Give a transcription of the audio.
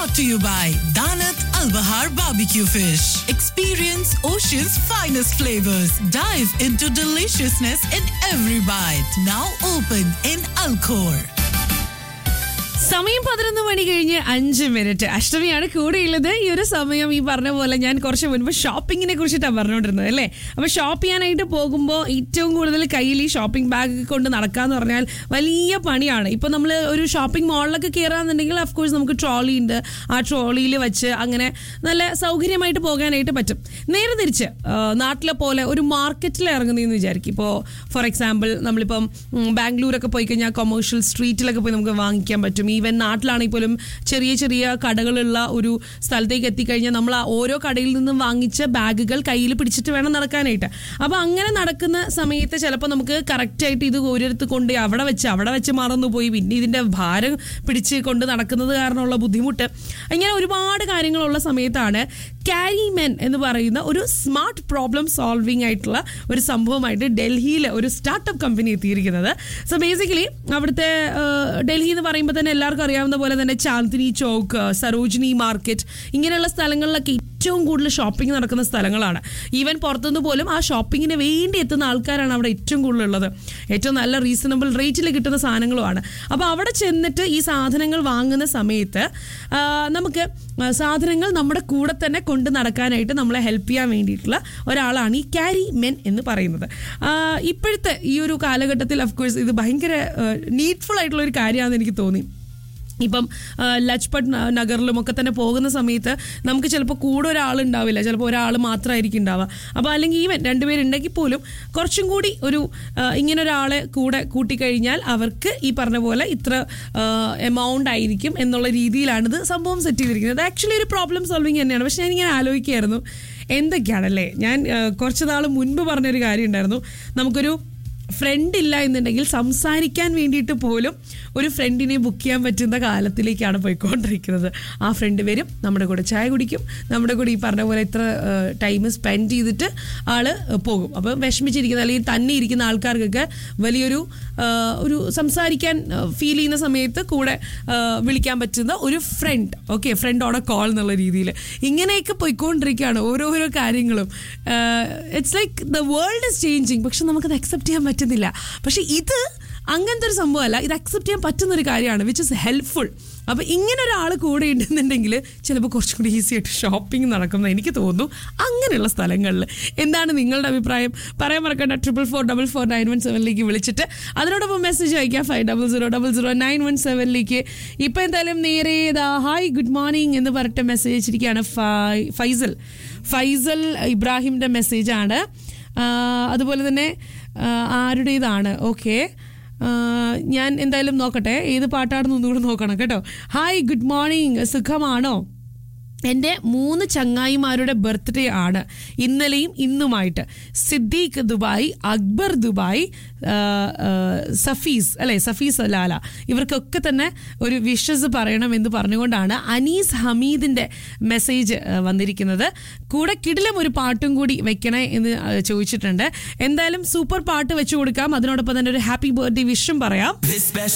brought to you by Danat Al Bahar Barbecue Fish. Experience Ocean's finest flavors. Dive into deliciousness in every bite. Now open in Alcor. സമയം പതിനൊന്ന് മണി കഴിഞ്ഞ് അഞ്ച് minute അഷ്ടമിയാണ് കൂടെയുള്ളത് ഈ ഒരു സമയം ഈ പറഞ്ഞ പോലെ ഞാൻ കുറച്ച് മുൻപ് ഷോപ്പിങ്ങിനെ കുറിച്ചിട്ടാണ് പറഞ്ഞുകൊണ്ടിരുന്നത് അല്ലേ അപ്പൊ ഷോപ്പ് ചെയ്യാനായിട്ട് പോകുമ്പോൾ ഏറ്റവും കൂടുതൽ കയ്യിൽ ഈ ഷോപ്പിംഗ് ബാഗ് കൊണ്ട് നടക്കാന്ന് പറഞ്ഞാൽ വലിയ പണിയാണ് ഇപ്പൊ നമ്മൾ ഒരു ഷോപ്പിംഗ് മാളിലൊക്കെ കയറാന്നുണ്ടെങ്കിൽ അഫ്കോഴ്സ് നമുക്ക് ട്രോളി ഉണ്ട് ആ ട്രോളിയിൽ വെച്ച് അങ്ങനെ നല്ല സൗകര്യമായിട്ട് പോകാനായിട്ട് പറ്റും നേരെ തിരിച്ച് ആ, നാട്ടിലെ പോലെ ഒരു മാർക്കറ്റിൽ ഇറങ്ങുന്നതെന്ന് വിചാരിക്കും ഇപ്പോൾ ഫോർ എക്സാമ്പിൾ നമ്മളിപ്പം ഉം, ബാംഗ്ലൂരൊക്കെ പോയി കഴിഞ്ഞാൽ കൊമേഴ്ഷ്യൽ സ്ട്രീറ്റിലൊക്കെ പോയി നമുക്ക് വാങ്ങിക്കാൻ പറ്റും ഈവൻ നാട്ടിലാണെങ്കിൽ പോലും ചെറിയ ചെറിയ കടകളുള്ള ഒരു സ്ഥലത്തേക്ക് എത്തിക്കഴിഞ്ഞാൽ നമ്മൾ ആ ഓരോ കടയിൽ നിന്നും വാങ്ങിച്ച ബാഗുകൾ കയ്യിൽ പിടിച്ചിട്ട് വേണം നടക്കാനായിട്ട് അപ്പോൾ അങ്ങനെ നടക്കുന്ന സമയത്ത് ചിലപ്പോൾ നമുക്ക് കറക്റ്റായിട്ട് ഇത് ഓരോരുത്ത് കൊണ്ട് അവിടെ വെച്ച് അവിടെ വെച്ച് മറന്നു പോയി പിന്നെ ഇതിൻ്റെ ഭാരം പിടിച്ച് കൊണ്ട് നടക്കുന്നത് കാരണമുള്ള ബുദ്ധിമുട്ട് ഇങ്ങനെ ഒരുപാട് കാര്യങ്ങളുള്ള സമയത്താണ് ക്യാരി മെൻ എന്ന് പറയുന്ന ഒരു സ്മാർട്ട് പ്രോബ്ലം സോൾവിംഗ് ആയിട്ടുള്ള ഒരു സംഭവമായിട്ട് ഡൽഹിയിൽ ഒരു സ്റ്റാർട്ടപ്പ് കമ്പനി എത്തിയിരിക്കുന്നത് സോ ബേസിക്കലി അവിടുത്തെ ആ, ഡൽഹി എന്ന് പറയുമ്പോൾ തന്നെ എല്ലാവർക്കും അറിയാവുന്ന പോലെ തന്നെ ചാന്ദിനി ചോക്ക് സരോജിനി മാർക്കറ്റ് ഇങ്ങനെയുള്ള സ്ഥലങ്ങളിലൊക്കെ ഏറ്റവും കൂടുതൽ ഷോപ്പിംഗ് നടക്കുന്ന സ്ഥലങ്ങളാണ് ഈവൻ പുറത്തുനിന്ന് പോലും ആ ഷോപ്പിങ്ങിന് വേണ്ടി എത്തുന്ന ആൾക്കാരാണ് അവിടെ ഏറ്റവും കൂടുതൽ ഉള്ളത് ഏറ്റവും നല്ല റീസണബിൾ റേറ്റിൽ കിട്ടുന്ന സാധനങ്ങളുമാണ് അപ്പോൾ അവിടെ ചെന്നിട്ട് ഈ സാധനങ്ങൾ വാങ്ങുന്ന സമയത്ത് ആ, നമുക്ക് ആ, സാധനങ്ങൾ നമ്മുടെ കൂടെ തന്നെ കൊണ്ട് നടക്കാനായിട്ട് നമ്മളെ ഹെൽപ്പ് ചെയ്യാൻ വേണ്ടിയിട്ടുള്ള ഒരാളാണ് ഈ ക്യാരി മെൻ എന്ന് പറയുന്നത് ആ, ഇപ്പോഴത്തെ ഈ ഒരു കാലഘട്ടത്തിൽ അഫ്കോഴ്സ് ഇത് ഭയങ്കര നീഡ്ഫുൾ ആയിട്ടുള്ള ഒരു കാര്യമാണെന്ന് എനിക്ക് തോന്നി ഇപ്പം ആ, ലജ്പത് ന- നഗറിലും ഒക്കെ തന്നെ പോകുന്ന സമയത്ത് നമുക്ക് ചിലപ്പോൾ കൂടെ ഒരാളുണ്ടാവില്ല ചിലപ്പോൾ ഒരാൾ മാത്രമായിരിക്കും ഉണ്ടാവുക അപ്പോൾ അല്ലെങ്കിൽ ഈവൻ രണ്ടുപേരുണ്ടെങ്കിൽ പോലും കുറച്ചും കൂടി ഒരു ആ, ഇങ്ങനെ ഒരാളെ കൂടെ കൂട്ടിക്കഴിഞ്ഞാൽ അവർക്ക് ഈ പറഞ്ഞ പോലെ ഇത്ര എമൗണ്ട് ആയിരിക്കും എന്നുള്ള രീതിയിലാണിത് സംഭവം സെറ്റ് ചെയ്തിരിക്കുന്നത് ആക്ച്വലി ഒരു പ്രോബ്ലം സോൾവിങ് തന്നെയാണ് പക്ഷെ ഞാനിങ്ങനെ ആലോചിക്കുകയായിരുന്നു എന്തൊക്കെയാണല്ലേ ഞാൻ ആ, കുറച്ച് നാൾ മുൻപ് പറഞ്ഞൊരു കാര്യം ഉണ്ടായിരുന്നു നമുക്കൊരു ഫ്രണ്ട് ഇല്ല എന്നുണ്ടെങ്കിൽ സംസാരിക്കാൻ വേണ്ടിയിട്ട് പോലും ഒരു ഫ്രണ്ടിനെ ബുക്ക് ചെയ്യാൻ പറ്റുന്ന കാലത്തിലേക്കാണ് പോയിക്കൊണ്ടിരിക്കുന്നത് ആ ഫ്രണ്ട് വരും നമ്മുടെ കൂടെ ചായ കുടിക്കും നമ്മുടെ കൂടെ ഈ പറഞ്ഞ പോലെ ഇത്ര ടൈം സ്പെൻഡ് ചെയ്തിട്ട് ആള് പോകും അപ്പം വിഷമിച്ചിരിക്കുന്ന അല്ലെങ്കിൽ തന്നെ ഇരിക്കുന്ന ആൾക്കാർക്കൊക്കെ വലിയൊരു ആ, ഒരു സംസാരിക്കാൻ ഫീൽ ചെയ്യുന്ന സമയത്ത് കൂടെ ആ, വിളിക്കാൻ പറ്റുന്ന ഒരു friend okay friend on a call എന്നുള്ള രീതിയിൽ ഇങ്ങനെയൊക്കെ പോയിക്കൊണ്ടിരിക്കുകയാണ് ഓരോരോ കാര്യങ്ങളും it's like the world is changing പക്ഷെ നമുക്കത് അക്സെപ്റ്റ് ചെയ്യാൻ പറ്റുന്നില്ല പക്ഷെ ഇത് അങ്ങനത്തെ ഒരു സംഭവമല്ല ഇത് അക്സെപ്റ്റ് ചെയ്യാൻ പറ്റുന്ന ഒരു കാര്യമാണ് വിച്ച് ഇസ് ഹെൽപ്ഫുൾ അപ്പോൾ ഇങ്ങനെ ഒരാൾ കൂടെ ഉണ്ടെന്നുണ്ടെങ്കിൽ ചിലപ്പോൾ കുറച്ചും കൂടി ഈസി ആയിട്ട് ഷോപ്പിംഗ് നടക്കുമെന്ന് എനിക്ക് തോന്നുന്നു അങ്ങനെയുള്ള സ്ഥലങ്ങളിൽ എന്താണ് നിങ്ങളുടെ അഭിപ്രായം പറയാൻ മറക്കണ്ട triple four double four nine one സെവനിലേക്ക് വിളിച്ചിട്ട് അതിനോടൊപ്പം മെസ്സേജ് അയക്കാം five double zero double zero nine one സെവനിലേക്ക് ഇപ്പം എന്തായാലും നേരെ ഇതാ ഹായ് ഗുഡ് മോർണിംഗ് എന്ന് പറഞ്ഞിട്ട് മെസ്സേജ് അയച്ചിരിക്കുകയാണ് ഫൈ- ഫൈസൽ ഫൈസൽ ഇബ്രാഹിമിൻ്റെ മെസ്സേജാണ് അതുപോലെ തന്നെ ആ, ആരുടേതാണ് ഓക്കെ ഞാൻ എന്തായാലും നോക്കട്ടെ ഏത് പാട്ടാണെന്ന് ഒന്നുകൂടെ നോക്കണം കേട്ടോ ഹായ് ഗുഡ് മോർണിംഗ് സുഖമാണോ എൻ്റെ മൂന്ന് ചങ്ങായിമാരുടെ ബർത്ത്ഡേ ആണ് ഇന്നലെയും ഇന്നുമായിട്ട് സിദ്ദീഖ് ദുബായ് അക്ബർ ദുബായ് ആ, ആ, സഫീസ് അല്ലെ സഫീസ് ലാല ഇവർക്കൊക്കെ തന്നെ ഒരു വിഷസ് പറയണം എന്ന് പറഞ്ഞുകൊണ്ടാണ് അനീസ് ഹമീദിൻ്റെ മെസ്സേജ് ആ, വന്നിരിക്കുന്നത് കൂടെ കിടിലം ഒരു പാട്ടും കൂടി വെക്കണേ എന്ന് ആ, ചോദിച്ചിട്ടുണ്ട് എന്തായാലും സൂപ്പർ പാട്ട് വെച്ചു കൊടുക്കാം അതിനോടൊപ്പം തന്നെ ഒരു ഹാപ്പി ബർത്ത്ഡേ വിഷും പറയാം This special